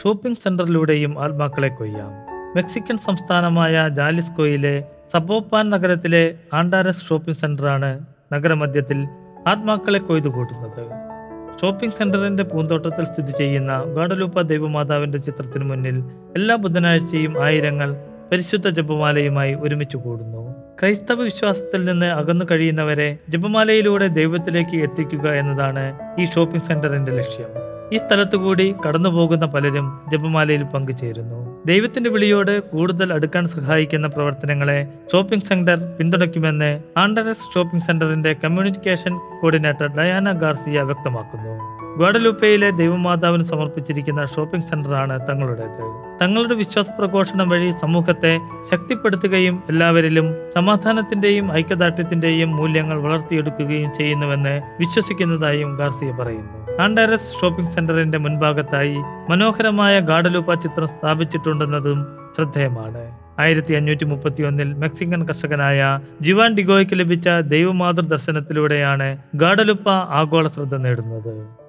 shopping സെന്ററിലൂടെയും ആത്മാക്കളെ കൊയ്യാം Mexican സംസ്ഥാനമായ ജാലിസ്കോയിലെ സബോപ്പാൻ നഗരത്തിലെ ആണ്ടാരസ് ഷോപ്പിംഗ് സെന്ററാണ് നഗരമധ്യത്തിൽ ആത്മാക്കളെ കൊയ്തു കൂട്ടുന്നത് ഷോപ്പിംഗ് സെന്ററിന്റെ പൂന്തോട്ടത്തിൽ സ്ഥിതി ചെയ്യുന്ന ഗാഡലൂപ്പ ദൈവമാതാവിന്റെ ചിത്രത്തിന് മുന്നിൽ എല്ലാ ബുധനാഴ്ചയും ആയിരങ്ങൾ പരിശുദ്ധ ജപമാലയുമായി ഒരുമിച്ച് കൂടുന്നു ക്രൈസ്തവ വിശ്വാസത്തിൽ നിന്ന് അകന്നു കഴിയുന്നവരെ ജപമാലയിലൂടെ ദൈവത്തിലേക്ക് എത്തിക്കുക എന്നതാണ് ഈ ഷോപ്പിംഗ് സെന്ററിന്റെ ലക്ഷ്യം ഈ സ്ഥലത്തു കൂടി കടന്നുപോകുന്ന പലരും ജപമാലയിൽ പങ്കുചേരുന്നു ദൈവത്തിന്റെ വിളിയോട് കൂടുതൽ അടുക്കാൻ സഹായിക്കുന്ന പ്രവർത്തനങ്ങളെ ഷോപ്പിംഗ് സെന്റർ പിന്തുണയ്ക്കുമെന്ന് ആണ്ടറസ് ഷോപ്പിംഗ് സെന്ററിന്റെ കമ്മ്യൂണിക്കേഷൻ കോർഡിനേറ്റർ ഡയാന ഗാർസിയ വ്യക്തമാക്കുന്നു ഗ്വാഡലൂപ്പയിലെ ദൈവമാതാവിന് സമർപ്പിച്ചിരിക്കുന്ന ഷോപ്പിംഗ് സെന്ററാണ് തങ്ങളുടേത് തങ്ങളുടെ വിശ്വാസ പ്രഘോഷണം വഴി സമൂഹത്തെ ശക്തിപ്പെടുത്തുകയും എല്ലാവരിലും സമാധാനത്തിന്റെയും ഐക്യദാർഢ്യത്തിന്റെയും മൂല്യങ്ങൾ വളർത്തിയെടുക്കുകയും ചെയ്യുന്നുവെന്ന് വിശ്വസിക്കുന്നതായും ഗാർസിയ പറയുന്നു ആൻഡാരസ് ഷോപ്പിംഗ് സെന്ററിന്റെ മുൻഭാഗത്തായി മനോഹരമായ ഗാഡലൂപ്പ ചിത്രം സ്ഥാപിച്ചിട്ടുണ്ടെന്നതും ശ്രദ്ധേയമാണ് ആയിരത്തി അഞ്ഞൂറ്റി മുപ്പത്തി ഒന്നിൽ മെക്സിക്കൻ കർഷകനായ ജിവാൻ ഡിഗോയ്ക്ക് ലഭിച്ച ദൈവമാതൃ ദർശനത്തിലൂടെയാണ് ഗാഡലുപ്പ ആഗോള ശ്രദ്ധ നേടുന്നത്